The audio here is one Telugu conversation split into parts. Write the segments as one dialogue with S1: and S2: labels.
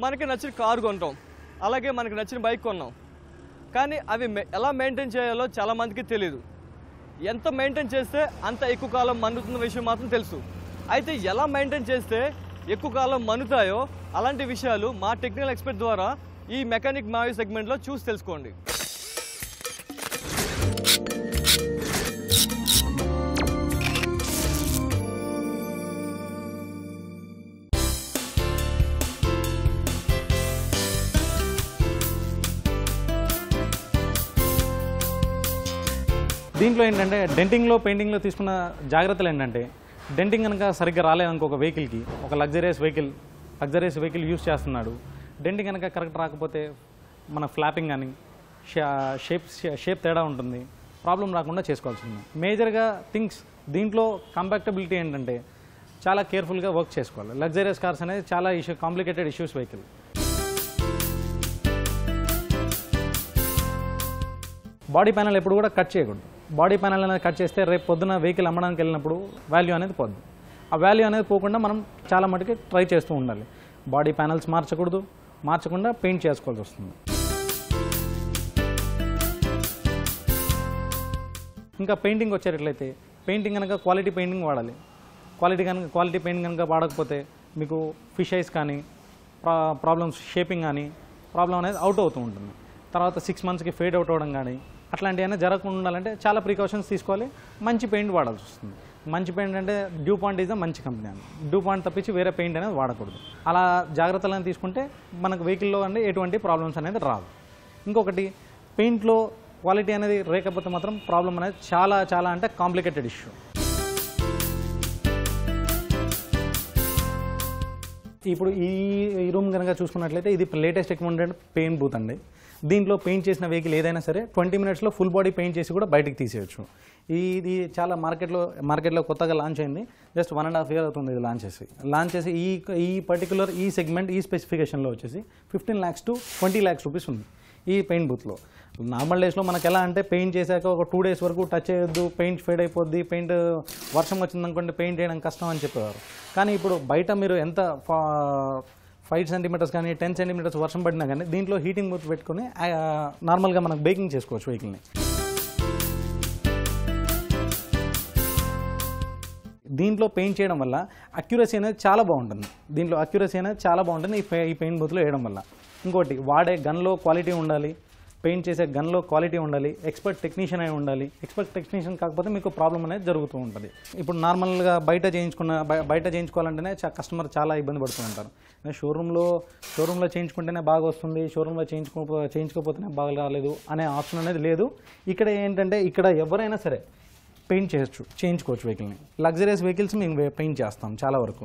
S1: మనకి నచ్చిన కారు కొంటాం అలాగే మనకి నచ్చిన బైక్ కొన్నాం కానీ అవి మె- ఎలా మెయింటైన్ చేయాలో చాలా మందికి తెలియదు ఎంత మెయింటైన్ చేస్తే అంత ఎక్కువ కాలం మన్నుతున్న విషయం మాత్రం తెలుసు అయితే ఎలా మెయింటైన్ చేస్తే ఎక్కువ కాలం మన్నుతాయో అలాంటి విషయాలు మా టెక్నికల్ ఎక్స్పర్ట్ ద్వారా ఈ మెకానిక్ మావి సెగ్మెంట్లో చూసి తెలుసుకోండి
S2: దీంట్లో ఏంటంటే డెంటింగ్లో పెయింటింగ్లో తీసుకున్న జాగ్రత్తలు ఏంటంటే డెంటింగ్ కనుక సరిగ్గా రాలేదనుకో ఒక వెహికల్కి ఒక luxurious vehicle luxurious vehicle use చేస్తున్నాడు డెంటింగ్ కనుక కరెక్ట్ రాకపోతే మన ఫ్లాపింగ్ కానీ షేప్ షేప్ తేడా ఉంటుంది ప్రాబ్లం రాకుండా చేసుకోవాల్సి ఉంది మేజర్గా థింగ్స్ దీంట్లో కంపాక్టబిలిటీ ఏంటంటే చాలా కేర్ఫుల్గా వర్క్ చేసుకోవాలి లగ్జరియస్ కార్స్ అనేది చాలా issue complicated issues vehicle body panel ఎప్పుడు కూడా కట్ చేయకూడదు బాడీ ప్యానల్ అనేది కట్ చేస్తే రేపు పొద్దున వెహికల్ అమ్మడానికి వెళ్ళినప్పుడు వాల్యూ అనేది పోద్ది ఆ వాల్యూ అనేది పోకుండా మనం చాలా మటుకి ట్రై చేస్తూ ఉండాలి బాడీ ప్యానల్స్ మార్చకూడదు మార్చకుండా పెయింట్ చేసుకోవాల్సి వస్తుంది ఇంకా పెయింటింగ్ వచ్చేటట్లయితే పెయింటింగ్ కనుక క్వాలిటీ పెయింటింగ్ వాడాలి క్వాలిటీ కనుక క్వాలిటీ పెయింటింగ్ కనుక వాడకపోతే మీకు ఫిష్ ఐస్ కానీ ప్రా ప్రాబ్లమ్స్ షేపింగ్ కానీ ప్రాబ్లం అనేది అవుట్ అవుతూ ఉంటుంది తర్వాత సిక్స్ మంత్స్కి ఫేడ్ అవుట్ అవ్వడం కానీ అట్లాంటివన్నీ జరగకుండా ఉండాలంటే చాలా ప్రికాషన్స్ తీసుకోవాలి మంచి పెయింట్ వాడాల్సి వస్తుంది మంచి పెయింట్ అంటే డ్యూ పాయింట్ ఈజ్ మంచి కంపెనీ అని డ్యూ పాయింట్ తప్పించి వేరే పెయింట్ అనేది వాడకూడదు అలా జాగ్రత్తలను తీసుకుంటే మనకు వెహికల్లో అంటే ఎటువంటి ప్రాబ్లమ్స్ అనేది రాదు ఇంకొకటి పెయింట్లో క్వాలిటీ అనేది రేకపోతే మాత్రం ప్రాబ్లం అనేది చాలా చాలా అంటే కాంప్లికేటెడ్ ఇష్యూ ఇప్పుడు ఈ ఈ రూమ్ కనుక చూసుకున్నట్లయితే ఇది లేటెస్ట్ ఎక్విప్మెంట్ పెయింట్ బూత్ అండి దీంట్లో పెయింట్ చేసిన వెహికల్ ఏదైనా సరే ట్వంటీ మినిట్స్లో ఫుల్ బాడీ పెయింట్ చేసి కూడా బయటికి తీసేయచ్చు ఇది చాలా మార్కెట్లో మార్కెట్లో కొత్తగా లాంచ్ అయింది just one and half year అవుతుంది ఇది లాంచ్ చేసి లాంచ్ చేసి ఈ ఈ పర్టికులర్ ఈ సెగ్మెంట్ ఈ స్పెసిఫికేషన్లో వచ్చేసి fifteen lakhs to twenty lakhs rupees ఉంది ఈ పెయింట్ బూత్లో నార్మల్ డేస్లో మనకు ఎలా అంటే పెయింట్ చేశాక ఒక టూ డేస్ వరకు టచ్ చేయొద్దు పెయింట్ ఫేడ్ అయిపోద్ది పెయింట్ వర్షం వచ్చిందనుకోండి పెయింట్ చేయడం కష్టం అని చెప్పేవారు కానీ ఇప్పుడు బయట మీరు ఎంత ఫైవ్ సెంటీమీటర్స్ కానీ టెన్ సెంటీమీటర్స్ వర్షం పడినా కానీ దీంట్లో హీటింగ్ బూత్ పెట్టుకొని ఆ, నార్మల్గా మనం బేకింగ్ చేసుకోవచ్చు వెహికల్ని దీంట్లో పెయింట్ చేయడం వల్ల అక్యురసీ అనేది చాలా బాగుంటుంది దీంట్లో అక్యురసీ అనేది చాలా బాగుంటుంది ఈ పే- ఈ పెయింట్ బూత్లో వేయడం వల్ల ఇంకోటి వాడే గన్లో క్వాలిటీ ఉండాలి పెయింట్ చేసే గన్లో క్వాలిటీ ఉండాలి ఎక్స్పర్ట్ టెక్నీషియన్ అయి ఉండాలి ఎక్స్పర్ట్ టెక్నీషియన్ కాకపోతే మీకు ప్రాబ్లం అనేది జరుగుతూ ఉంటుంది ఇప్పుడు నార్మల్గా బయట చేయించుకున్న బయ- బయట చేయించుకోవాలంటేనే చా- కస్టమర్ చాలా ఇబ్బంది పడుతూ ఉంటారు షోరూంలో షోరూంలో చేయించుకుంటేనే బాగా వస్తుంది షోరూంలో చేయించుకో చేయించుకోకపోతేనే బాగా రాలేదు అనే ఆప్షన్ అనేది లేదు ఇక్కడ ఏంటంటే ఇక్కడ ఎవరైనా సరే పెయింట్ చేయొచ్చు చేయించుకోవచ్చు వెహికల్ని లగ్జరియస్ వెహికల్స్ మేము వే- పెయింట్ చేస్తాం చాలా వరకు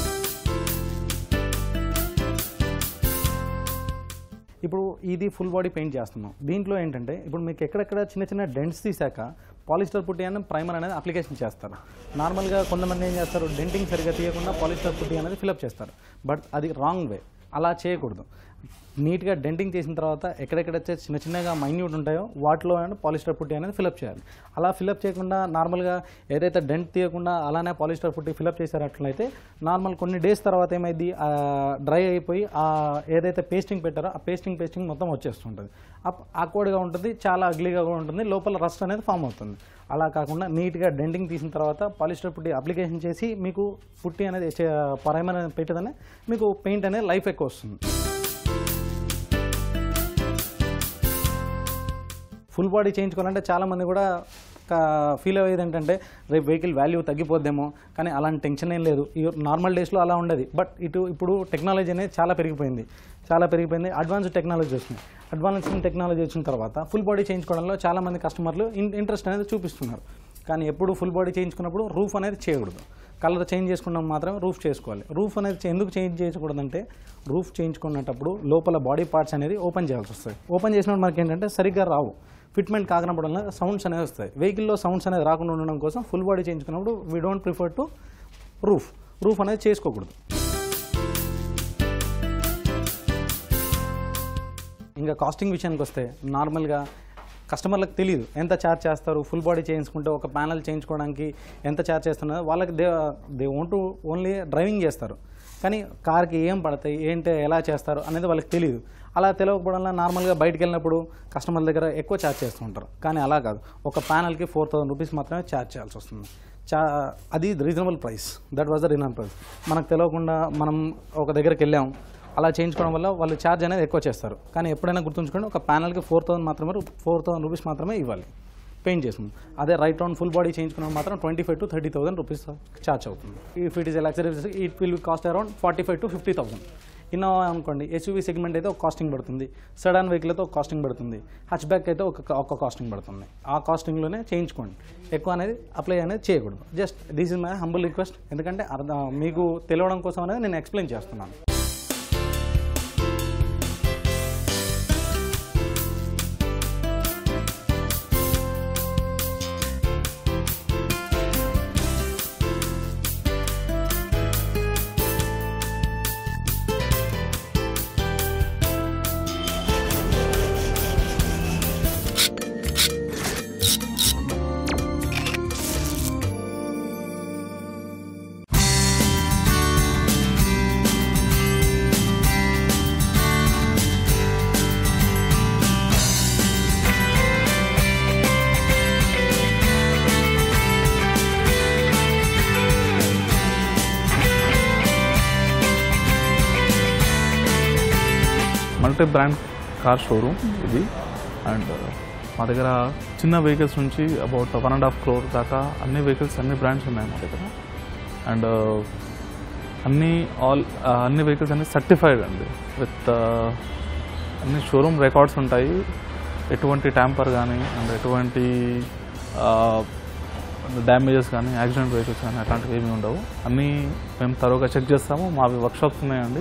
S2: ఇప్పుడు ఇది ఫుల్ బాడీ పెయింట్ చేస్తున్నాం దీంట్లో ఏంటంటే ఇప్పుడు మీకు ఎక్కడెక్కడ చిన్న చిన్న డెంట్స్ తీసాక పాలిస్టర్ పుట్టి అని ప్రైమర్ అనేది అప్లికేషన్ చేస్తారు నార్మల్గా కొంతమంది ఏం చేస్తారు డెంటింగ్ సరిగా తీయకుండా పాలిస్టర్ పుట్టి అనేది ఫిలప్ చేస్తారు బట్ అది రాంగ్ వే అలా చేయకూడదు నీట్గా డెంటింగ్ చేసిన తర్వాత ఎక్కడెక్కడైతే చిన్న చిన్నగా మైన్యూట్ ఉంటాయో వాటిలో పాలిస్టర్ పుట్టి అనేది ఫిలప్ చేయాలి అలా ఫిలప్ చేయకుండా నార్మల్గా ఏదైతే డెంట్ తీయకుండా అలానే పాలిస్టర్ పుట్టి ఫిలప్ చేశారట్లయితే నార్మల్ కొన్ని డేస్ తర్వాత ఏమైంది డ్రై అయిపోయి ఆ ఏదైతే పేస్టింగ్ పెట్టారో ఆ పేస్టింగ్ పేస్టింగ్ మొత్తం వచ్చేస్తుంటుంది ఆక్వర్డ్గా ఉంటుంది చాలా అగ్లీగా కూడా ఉంటుంది లోపల రస్ట్ అనేది ఫామ్ అవుతుంది అలా కాకుండా నీట్గా డెంటింగ్ తీసిన తర్వాత పాలిస్టర్ పుట్టి అప్లికేషన్ చేసి మీకు పుట్టి అనేది ప్రైమర్ అనేది పెట్టదనే మీకు పెయింట్ అనేది లైఫ్ ఎక్కువ వస్తుంది ఫుల్ బాడీ చేయించుకోవాలంటే చాలామంది కూడా ఫీల్ అయ్యేది ఏంటంటే రేపు వెహికల్ వాల్యూ తగ్గిపోద్దేమో కానీ అలాంటి టెన్షన్ ఏం లేదు ఈ నార్మల్ డేస్లో అలా ఉండేది బట్ ఇటు ఇప్పుడు టెక్నాలజీ అనేది చాలా పెరిగిపోయింది చాలా పెరిగిపోయింది అడ్వాన్స్ టెక్నాలజీ వచ్చింది అడ్వాన్స్ టెక్నాలజీ వచ్చిన తర్వాత ఫుల్ బాడీ చేయించుకోవడంలో చాలామంది కస్టమర్లు ఇంట్రెస్ట్ అనేది చూపిస్తున్నారు కానీ ఎప్పుడు ఫుల్ బాడీ చేయించుకున్నప్పుడు రూఫ్ అనేది చేయకూడదు కలర్ చేంజ్ చేసుకున్నాం మాత్రమే రూఫ్ చేసుకోవాలి రూఫ్ అనేది చే- ఎందుకు చేంజ్ చేయకూడదంటే రూఫ్ చేయించుకునేటప్పుడు లోపల బాడీ పార్ట్స్ అనేది ఓపెన్ చేయాల్సి వస్తుంది ఓపెన్ చేసినప్పుడు మనకి ఏంటంటే సరిగ్గా రావు ఫిట్మెంట్ కాకనప్పుడు వల్ల సౌండ్స్ అనేవి వస్తాయి వెహికల్లో సౌండ్స్ అనేది రాకుండా ఉండడం కోసం ఫుల్ బాడీ చేయించుకున్నప్పుడు we don't prefer to roof roof అనేది చేసుకోకూడదు ఇంకా కాస్టింగ్ విషయానికి వస్తే నార్మల్గా కస్టమర్లకు తెలియదు ఎంత ఛార్జ్ చేస్తారు ఫుల్ బాడీ చేయించుకుంటే ఒక ప్యానల్ చేయించుకోవడానికి ఎంత ఛార్జ్ చేస్తున్నారు వాళ్ళకి they they won't only driving చేస్తారు కానీ కార్కి ఏం పడతాయి ఏంటి ఎలా చేస్తారు అనేది వాళ్ళకి తెలియదు అలా తెలియకపోవడం వల్ల నార్మల్గా బయటికి వెళ్ళినప్పుడు కస్టమర్ల దగ్గర ఎక్కువ ఛార్జ్ చేస్తూ ఉంటారు కానీ అలా కాదు ఒక ప్యానల్కి ఫోర్ థౌసండ్ రూపీస్ మాత్రమే ఛార్జ్ చేయాల్సి వస్తుంది చా అది reasonable price that was the reasonable price మనకు తెలియకుండా మనం ఒక దగ్గరికి వెళ్ళాం అలా చేయించుకోవడం వల్ల వాళ్ళు ఛార్జ్ అనేది ఎక్కువ చేస్తారు కానీ ఎప్పుడైనా గుర్తుంచుకోండి ఒక ప్యానల్కి ఫోర్ థౌసండ్ మాత్రమే ఫోర్ థౌసండ్ రూపీస్ మాత్రమే ఇవ్వాలి పెయింట్ చేస్తుంది అదే రైట్ రౌండ్ ఫుల్ బాడీ చేయించుకున్న మాత్రం twenty five to thirty thousand rupees charge అవుతుంది if it is luxury it will cost around forty five to fifty thousand Innova అనుకోండి ఎస్యూవీ సెగ్మెంట్ అయితే ఒక కాస్టింగ్ పడుతుంది సడన్ వెహికల్ అయితే ఒక కాస్టింగ్ పడుతుంది హచ్ బ్యాక్ అయితే ఒక ఒక కాస్టింగ్ పడుతుంది ఆ కాస్టింగ్లోనే చేయించుకోండి ఎక్కువ అనేది అప్లై అనేది చేయకూడదు just this is my humble request ఎందుకంటే అర్థం మీకు తెలియడం కోసం అనేది నేను ఎక్స్ప్లెయిన్ చేస్తున్నాను
S3: మల్టీ బ్రాండ్ కార్ షోరూమ్ ఇది అండ్ మా దగ్గర చిన్న వెహికల్స్ నుంచి about one and half crore దాకా అన్ని వెహికల్స్ అన్ని బ్రాండ్స్ ఉన్నాయి మా దగ్గర అండ్ అన్ని ఆల్ అన్ని వెహికల్స్ అన్ని సర్టిఫైడ్ అండి విత్ అన్ని షోరూమ్ రికార్డ్స్ ఉంటాయి ఎటువంటి ట్యాంపర్ కానీ అండ్ ఎటువంటి డ్యామేజెస్ కానీ యాక్సిడెంట్ వెహికల్స్ కానీ అట్లాంటివి ఏమీ ఉండవు అన్నీ మేము తరోగా చెక్ చేస్తాము మావి వర్క్షాప్స్ ఉన్నాయండి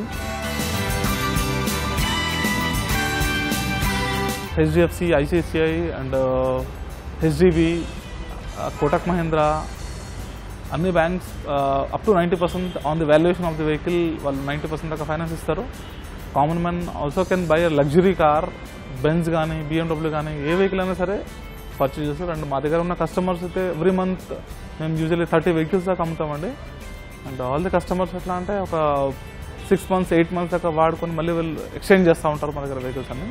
S3: HDFC ICICI and HDB Kotak Mahindra అన్ని banks up to ninety percent on the valuation of the vehicle వాళ్ళు నైంటీ పర్సెంట్ దాకా ఫైనాన్స్ ఇస్తారు common man also can buy a luxury car Benz కానీ బిఎండబ్ల్యూ కానీ ఏ వెహికల్ అయినా సరే పర్చేజ్ చేస్తారు అండ్ మా దగ్గర ఉన్న కస్టమర్స్ అయితే ఎవ్రీ మంత్ మేము యూజువల్లీ థర్టీ వెహికల్స్ దాకా అమ్ముతామండి అండ్ ఆల్ ది కస్టమర్స్ ఎట్లా అంటే ఒక సిక్స్ మంత్స్ ఎయిట్ మంత్స్ దాకా వాడుకొని మళ్ళీ వీళ్ళు ఎక్స్చేంజ్ చేస్తూ ఉంటారు మా దగ్గర వెహికల్స్ అన్ని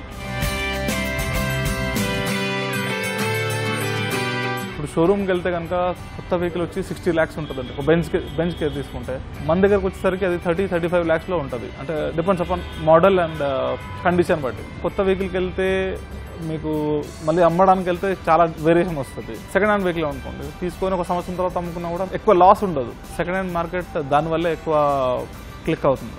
S3: ఇప్పుడు షోరూమ్కి వెళ్తే కనుక కొత్త వెహికల్ వచ్చి సిక్స్టీ ల్యాక్స్ ఉంటుందండి ఒక బెంచ్ బెంచ్ కేర్ తీసుకుంటే మన దగ్గరకు వచ్చేసరికి అది థర్టీ థర్టీ ఫైవ్ ల్యాక్స్లో ఉంటుంది అంటే depends upon model and condition బట్టి కొత్త వెహికల్కి వెళ్తే మీకు మళ్ళీ అమ్మడానికి వెళ్తే చాలా వేరియేషన్ వస్తుంది సెకండ్ హ్యాండ్ వెహికల్ అనుకోండి తీసుకొని ఒక సంవత్సరం తర్వాత అమ్ముకున్నా కూడా ఎక్కువ లాస్ ఉండదు సెకండ్ హ్యాండ్ మార్కెట్ దానివల్లే ఎక్కువ క్లిక్ అవుతుంది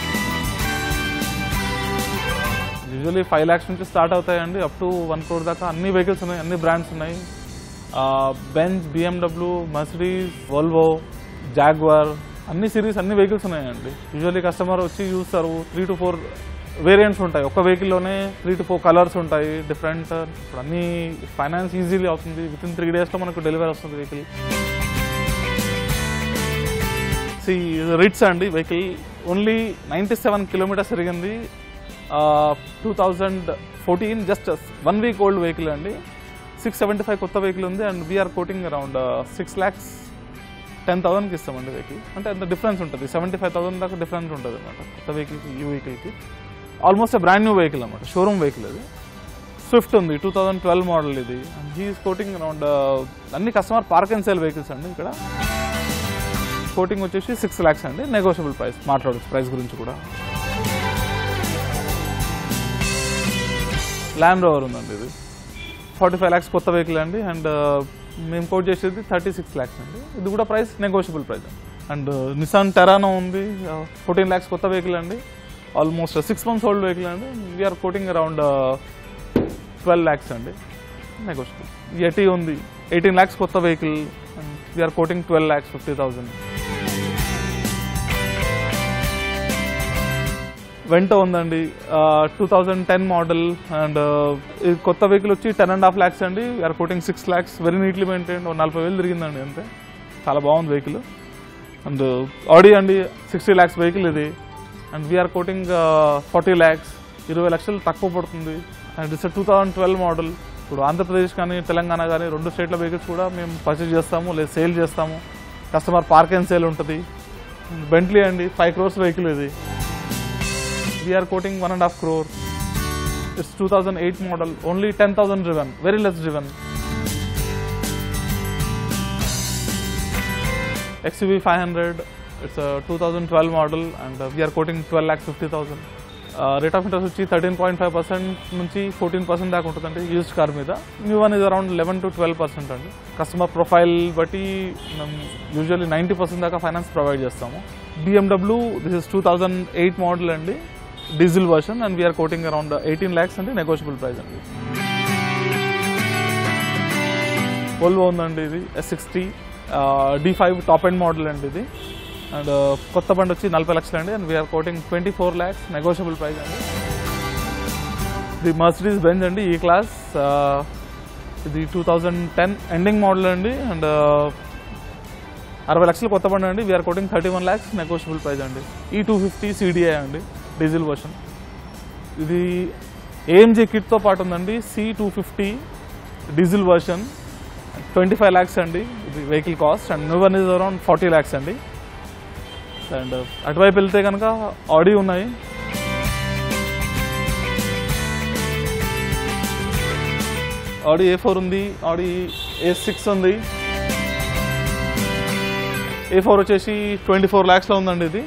S3: యూజువల్లీ ఫైవ్ ల్యాక్స్ నుంచి స్టార్ట్ అవుతాయండి అప్ టు వన్ క్రోర్ దాకా అన్ని వెహికల్స్ ఉన్నాయి అన్ని బ్రాండ్స్ ఉన్నాయి Benz BMW Mercedes Volvo Jaguar అన్ని సిరీస్ అన్ని వెహికల్స్ ఉన్నాయండి యూజువల్లీ కస్టమర్ వచ్చి చూస్తారు త్రీ టు ఫోర్ వేరియంట్స్ ఉంటాయి ఒక వెహికల్లోనే త్రీ టు ఫోర్ కలర్స్ ఉంటాయి డిఫరెంట్ ఇప్పుడు అన్ని ఫైనాన్స్ ఈజీలీ అవుతుంది విత్ ఇన్ త్రీ డేస్లో మనకు డెలివరీ వస్తుంది వెహికల్ సి రిట్స్ అండి vehicle only ninety seven kilometres తిరిగింది two thousand fourteen just one week old vehicle అండి సిక్స్ సెవెంటీ ఫైవ్ కొత్త వెహికల్ ఉంది and we are quoting around six lakhs ten థౌసండ్కి ఇస్తామండి వెహికల్ అంటే అంత డిఫరెన్స్ ఉంటుంది సెవెంటీ ఫైవ్ థౌసండ్ దాకా డిఫరెన్స్ ఉంటుంది అనమాట కొత్త వెహికల్కి ఈ వెహికల్కి ఆల్మోస్ట్ బ్రాండ్ న్యూ వెహికల్ అనమాట షోరూమ్ వెహికల్ అది స్విఫ్ట్ ఉంది టూ థౌజండ్ ట్వెల్వ్ మోడల్ ఇది అండ్ హీఈస్ కోటింగ్ అరౌండ్ అన్ని customer park and sale vehicles అండి ఇక్కడ కోటింగ్ వచ్చేసి సిక్స్ ల్యాక్స్ అండి నెగోషియబుల్ ప్రైస్ మాట్లాడచ్చు ప్రైస్ గురించి కూడా ల్యాండ్ రోవర్ ఉందండి ఇది ఫార్టీ ఫైవ్ ల్యాక్స్ కొత్త వెహికల్ అండి అండ్ మేము కోట్ చేసేది థర్టీ సిక్స్ ల్యాక్స్ అండి ఇది కూడా price negotiable price and Nissan Terrano ఉంది ఫోర్టీన్ ల్యాక్స్ కొత్త వెహికల్ అండి almost six months old vehicle అండి we are quoting around twelve lakhs అండి నెగోషియబుల్ ఎటీ ఉంది ఎయిటీన్ ల్యాక్స్ కొత్త vehicle we are quoting twelve lakhs fifty thousand Vento ఉందండి two thousand ten model and ఇది కొత్త వెహికల్ వచ్చి టెన్ అండ్ హాఫ్ ల్యాక్స్ అండి we are quoting six lakhs very neatly maintain నలభై వేలు తిరిగిందండి అంతే చాలా బాగుంది వెహికల్ అండ్ ఆడి అండి సిక్స్టీ ల్యాక్స్ వెహికల్ ఇది and we are quoting forty lakhs ఇరవై లక్షలు తక్కువ పడుతుంది and it's two thousand twelve model ఇప్పుడు ఆంధ్రప్రదేశ్ కానీ తెలంగాణ కానీ రెండు స్టేట్ల వెహికల్స్ కూడా మేము పర్చేజ్ చేస్తాము లేదా సేల్ చేస్తాము కస్టమర్ పార్క్ అండ్ సేల్ ఉంటుంది బెంట్లీ అండి ఫైవ్ క్రోర్స్ వెహికల్ ఇది we are quoting one and half crore it's two thousand eight model only ten thousand driven very less driven XUV 500, it's a 2012 model and uh, we are quoting 12 lakh 50,000. Rate of interest వచ్చి థర్టీన్ పాయింట్ ఫైవ్ పర్సెంట్ నుంచి ఫోర్టీన్ పర్సెంట్ దాకా ఉంటుందండి యూజ్డ్ కార్ మీద new one is around eleven to twelve percent అండి కస్టమర్ ప్రొఫైల్ బట్టి మేము యూజువల్లీ నైంటీ పర్సెంట్ దాకా ఫైనాన్స్ ప్రొవైడ్ చేస్తాము BMW this is two thousand eight model అండి diesel version and we are quoting around eighteen lakhs అండి నెగోషియబుల్ ప్రైస్ అండి వోల్వో ఉందండి ఇది S sixty D five top end model అండి ఇది అండ్ కొత్త బండి వచ్చి నలభై లక్షలు అండి and we are quoting twenty four lakhs negotiable price అండి ఇది మర్సిడీస్ బెంజ్ అండి ఈ క్లాస్ ఇది two thousand ten ending model అండి అండ్ అరవై లక్షలు కొత్త బండి అండి we are quoting thirty one lakhs negotiable price అండి ఈ టూ ఫిఫ్టీ సిడిఐ అండి డీజిల్ వర్షన్ ఇది ఏఎంజీ కిట్తో పాటు ఉందండి C two fifty diesel version twenty five lakhs అండి ఇది vehicle cost and new one is around forty lakhs అండి అండ్ అటువైపు వెళ్తే కనుక ఆడి ఉన్నాయి ఆడి ఏ ఫోర్ ఉంది ఆడి ఏ సిక్స్ ఉంది ఏ ఫోర్ వచ్చేసి ట్వంటీ ఫోర్ ల్యాక్స్లో ఉందండి ఇది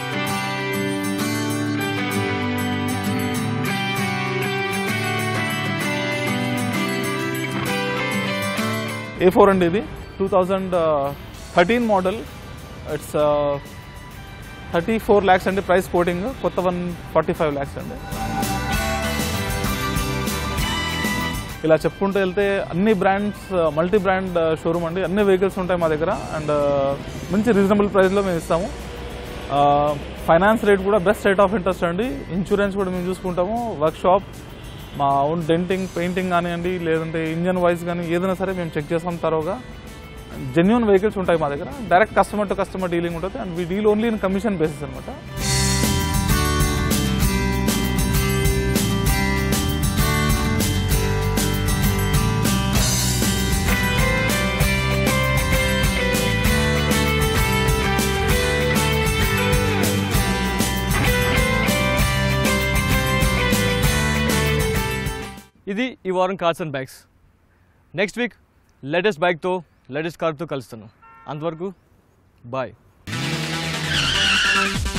S3: ఏ ఫోర్ అండి ఇది two thousand thirteen model it's thirty four lakhs అండి ప్రైస్ కోటింగ్ కొత్త వన్ ఫార్టీ ఫైవ్ ల్యాక్స్ అండి ఇలా చెప్పుకుంటూ వెళ్తే అన్ని బ్రాండ్స్ మల్టీ బ్రాండ్ షోరూమ్ అండి అన్ని వెహికల్స్ ఉంటాయి మా దగ్గర అండ్ మంచి రీజనబుల్ ప్రైస్లో మేము ఇస్తాము ఫైనాన్స్ రేట్ కూడా బెస్ట్ రేట్ ఆఫ్ ఇంట్రెస్ట్ అండి ఇన్సూరెన్స్ కూడా మేము చూసుకుంటాము వర్క్ షాప్ మా ఓన్ డెంటింగ్ పెయింటింగ్ కానివ్వండి లేదంటే ఇంజన్ వైజ్ కానీ ఏదైనా సరే మేము చెక్ చేస్తాం తరోగా జెన్యున్ వెహికల్స్ ఉంటాయి మా దగ్గర direct customer to customer dealing ఉంటుంది and we deal only in commission basis అనమాట
S1: ఇది ఈ వారం cars and bikes next week latest బైక్తో లేటెస్ట్ కార్తో కలుస్తాను అంతవరకు బాయ్